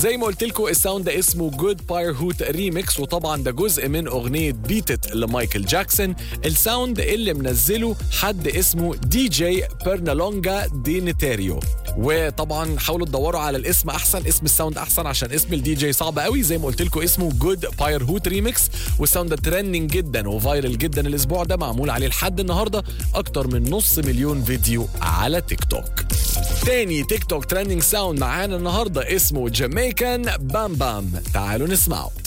زي ما قلت لكم الساوند ده اسمه جود باير هوت ريميكس وطبعا ده جزء من اغنيه بيتت لمايكل جاكسون الساوند اللي منزله حد اسمه دي جي بيرنالونجا دي نيتاريو وطبعا حاولوا تدوروا على الاسم احسن اسم الساوند احسن عشان اسم الدي جي صعب قوي زي ما قلت لكم اسمه جود باير هوت ريميكس والساوند ده ترندنج جدا وفايرل جدا الاسبوع ده معمول عليه لحد النهارده اكتر من نص مليون فيديو على تيك توك تاني تيك توك ترندنج ساوند معانا النهارده اسمه جامايكان بام بام تعالوا نسمعه